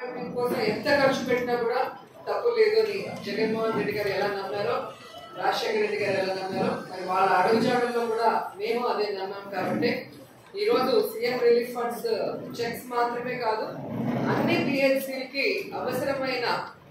కోసం ఎంత ఖర్చు పెట్టినా కూడా తప్పు లేదు అని జగన్మోహన్ రెడ్డి గారు ఎలా నమ్మారో రాజశేఖర రెడ్డి గారు ఎలా నమ్మారో మరి వాళ్ళ అడుగుజాడల్లో కూడా మేము అదే నమ్మాం కాబట్టి ఈ రోజు సీఎం రిలీఫ్ ఫండ్స్ చెక్స్ మాత్రమే కాదు అన్ని పిహెచ్సిలకి అవసరమైన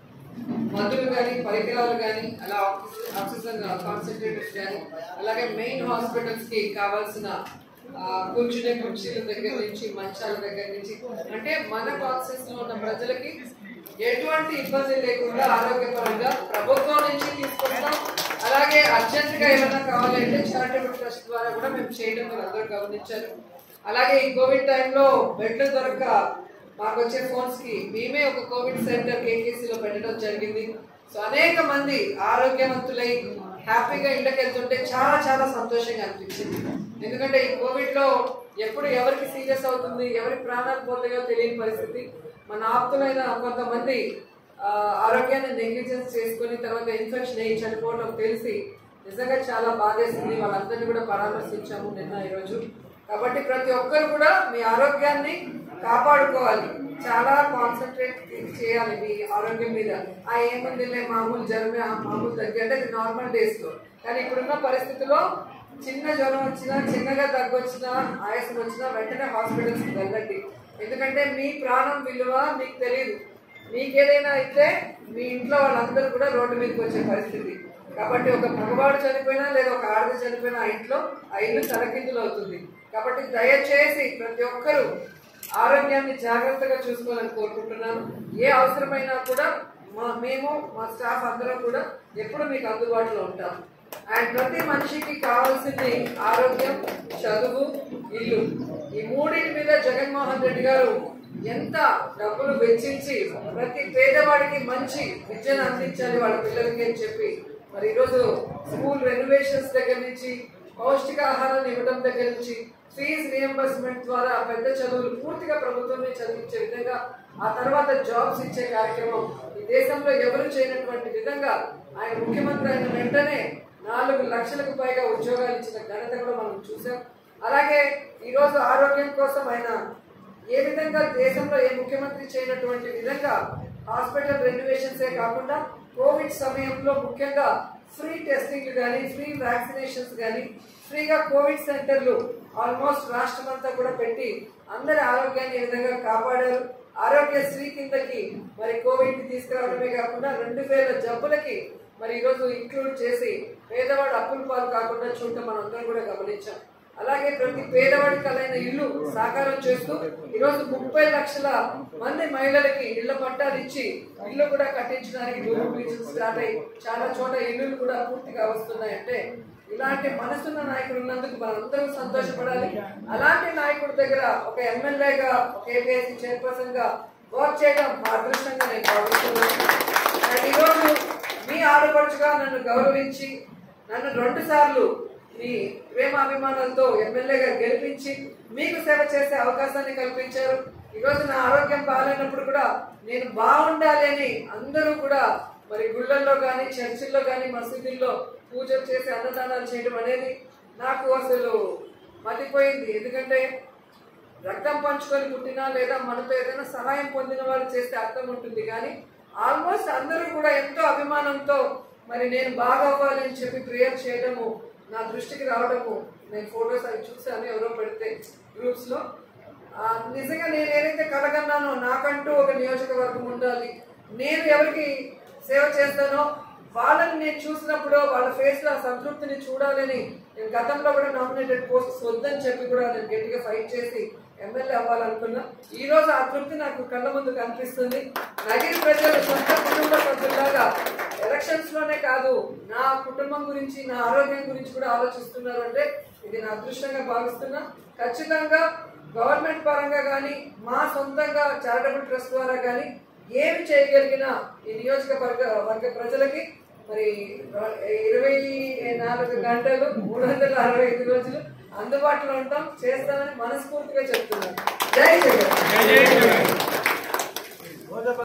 మందులు కానీ పరికరాలు కానీ అలా ఆక్సిజన్ ఆక్సిజన్ కాన్సన్ట్రేటర్స్ కానీ అలాగే మెయిన్ హాస్పిటల్స్ కి కావాల్సిన ఆ, కూర్చునే కుర్చీల దగ్గర నుంచి మంచాల దగ్గర నుంచి అంటే మన కాన్సెస్ లో ఉన్న ప్రజలకి ఎటువంటి ఇబ్బంది లేకుండా ఆరోగ్యపరంగా ప్రభుత్వం నుంచి తీసుకొస్తాం అలాగే అర్జెంట్ గా ఏమైనా కావాలంటే చారిటబుల్ ట్రస్ట్ ద్వారా కూడా మేము చేయడం మీరు అందరూ గమనించారు అలాగే ఈ కోవిడ్ టైంలో బెడ్లు దొరక్క మాకు వచ్చే ఫోన్స్ కి మేమే ఒక కోవిడ్ సెంటర్ KKC లో పెట్టడం జరిగింది సో అనేక మంది ఆరోగ్యవంతులై హ్యాపీగా ఇళ్ళకి వెళ్తుంటే చాలా చాలా సంతోషంగా అనిపించింది ఎందుకంటే ఈ కోవిడ్ లో ఎప్పుడు ఎవరికి సీరియస్ అవుతుంది ఎవరి ప్రాణాలు పోతాయో తెలియని పరిస్థితి మన ఆప్తులైన కొంతమంది ఆ, ఆరోగ్యాన్ని నెగ్లిజెన్స్ చేసుకుని తర్వాత ఇన్ఫెక్షన్ అయ్యి చనిపోవడం తెలిసి నిజంగా చాలా బాధేసింది వాళ్ళందరినీ కూడా పరామర్శించాము నిన్న ఈరోజు కాబట్టి ప్రతి ఒక్కరు కూడా మీ ఆరోగ్యాన్ని కాపాడుకోవాలి చాలా కాన్సన్ట్రేట్ చేయాలి మీ ఆరోగ్యం మీద ఆ ఏముందిలే మామూలు జ్వరమే ఆ మామూలు తగ్గి అంటే అది నార్మల్ డేస్ లో కానీ ఇప్పుడున్న పరిస్థితిలో చిన్న జ్వరం వచ్చినా చిన్నగా దగ్గు వచ్చినా ఆయాసం వచ్చినా వెంటనే హాస్పిటల్స్ కి వెళ్ళండి ఎందుకంటే మీ ప్రాణం విలువ మీకు తెలియదు మీకేదైనా అయితే మీ ఇంట్లో వాళ్ళందరూ కూడా రోడ్డు మీదకి వచ్చే పరిస్థితి కాబట్టి ఒక మగవాడు చనిపోయినా లేదా ఒక ఆడది చనిపోయినా ఆ ఇంట్లో ఆ ఇల్లు తలకిందులు అవుతుంది కాబట్టి దయచేసి ప్రతి ఒక్కరూ ఆరోగ్యాన్ని జాగ్రత్తగా చూసుకోవాలని కోరుకుంటున్నాను ఏ అవసరమైనా కూడా మా మేము మా స్టాఫ్ అందరం కూడా ఎప్పుడు మీకు అందుబాటులో ఉంటాం అండ్ ప్రతి మనిషికి కావాల్సింది ఆరోగ్యం చదువు ఇల్లు ఈ మూడింటి మీద జగన్మోహన్ రెడ్డి గారు ఎంత డబ్బులు వెచ్చించి ప్రతి పేదవాడికి మంచి విద్యను అందించాలి వాళ్ళ పిల్లలకి అని చెప్పి మరి ఈరోజు స్కూల్ రెనోవేషన్స్ దగ్గర నుంచి పౌష్టికాహారాన్ని ఇవ్వడం దగ్గర నుంచి ఫీజు రియంబర్స్మెంట్ ద్వారా పెద్ద చదువులు పూర్తిగా ప్రభుత్వమే చదివించే విధంగా ఆ తర్వాత జాబ్స్ ఇచ్చే కార్యక్రమం ఈ దేశంలో ఎవరు చేయనటువంటి విధంగా ఆయన ముఖ్యమంత్రి అయిన వెంటనే నాలుగు లక్షలకు పైగా ఉద్యోగాలు ఇచ్చిన ఘనత కూడా మనం చూసాం అలాగే ఈరోజు ఆరోగ్యం కోసం ఆయన ఏ విధంగా దేశంలో ఏ ముఖ్యమంత్రి చేయనటువంటి విధంగా హాస్పిటల్ రెనోవేషన్సే కాకుండా కోవిడ్ సమయంలో ముఖ్యంగా ఫ్రీ టెస్టింగ్ కానీ ఫ్రీ వ్యాక్సినేషన్స్ కానీ ఫ్రీగా కోవిడ్ సెంటర్లు ఆల్మోస్ట్ రాష్ట్రం అంతా కూడా పెట్టి అందరి ఆరోగ్యాన్ని ఏ విధంగా కాపాడారు ఆరోగ్యశ్రీ కిందకి మరి కోవిడ్ ని తీసుకురావడమే కాకుండా రెండు వేల జబ్బులకి మరి ఈరోజు ఇంక్లూడ్ చేసి పేదవాడు అప్పుల పాలు కాకుండా చూడటం మనం అందరం కూడా గమనించాం అలాగే ప్రతి పేదవాడి కలైన ఇల్లు సాకారం చేస్తూ ఈరోజు ముప్పై లక్షల మంది మహిళలకి ఇళ్ల పట్టాలు ఇచ్చి ఇల్లు కూడా కట్టించడానికి భూమి పూజలు స్టార్ట్ అయ్యి చాలా చోట ఇల్లులు కూడా పూర్తిగా వస్తున్నాయి అంటే ఇలాంటి మనసున్న నాయకుడు ఉన్నందుకు మనందరం సంతోషపడాలి అలాంటి నాయకుడి దగ్గర ఒక ఎమ్మెల్యేగా ఒక ఏపీఎస్సీ చైర్పర్సన్ గా వర్క్ చేయడం మా అదృష్టంగా నేను భావిస్తున్నాను అండ్ ఈరోజు మీ ఆడపడుచుగా నన్ను గౌరవించి నన్ను రెండు సార్లు మీ ప్రేమాభిమానాలతో ఎమ్మెల్యేగా గెలిపించి మీకు సేవ చేసే అవకాశాన్ని కల్పించారు ఈరోజు నా ఆరోగ్యం బాగాలేనప్పుడు కూడా నేను బాగుండాలి అని అందరూ కూడా మరి గుళ్ళల్లో కానీ చర్చిల్లో కానీ మసీదుల్లో పూజలు చేసి అన్నదానాలు చేయడం అనేది నాకు అసలు మతిపోయింది ఎందుకంటే రక్తం పంచుకొని పుట్టినా లేదా మనతో ఏదైనా సహాయం పొందిన వాళ్ళు చేస్తే అర్థం ఉంటుంది కానీ ఆల్మోస్ట్ అందరూ కూడా ఎంతో అభిమానంతో మరి నేను బాగా అవ్వాలని చెప్పి ప్రేయర్ చేయడము నా దృష్టికి రావడము నేను ఫొటోస్ అవి చూసాను ఎవరో పెడితే గ్రూప్స్ లో ఆ, నిజంగా నేను ఏదైతే కలగన్నానో నాకంటూ ఒక నియోజకవర్గం ఉండాలి నేను ఎవరికి సేవ చేస్తానో వాళ్ళని నేను చూసినప్పుడు వాళ్ళ ఫేస్ లో ఆ సంతృప్తిని చూడాలని నేను గతంలో కూడా నామినేటెడ్ పోస్ట్ వద్దని చెప్పి కూడా నేను గట్టిగా ఫైట్ చేసి ఎమ్మెల్యే అవ్వాలనుకున్నా ఈ రోజు ఆ తృప్తి నాకు కళ్ళ ముందు కనిపిస్తుంది నగిరి ప్రజలు సొంత కుటుంబ సభ్యులాగా ఎలక్షన్స్ లోనే కాదు నా కుటుంబం గురించి నా ఆరోగ్యం గురించి కూడా ఆలోచిస్తున్నారు అంటే ఇది నా అదృష్టంగా భావిస్తున్నా ఖచ్చితంగా గవర్నమెంట్ పరంగా కానీ మా సొంతంగా చారిటబుల్ ట్రస్ట్ ద్వారా కానీ ఏమి చేయగలిగినా ఈ నియోజకవర్గ వర్గ ప్రజలకి మరి ఇరవై నాలుగు గంటలు మూడు వందల అరవై ఐదు రోజులు అందుబాటులో ఉంటాం చేస్తానని మనస్ఫూర్తిగా చెప్తున్నాను జై జగన్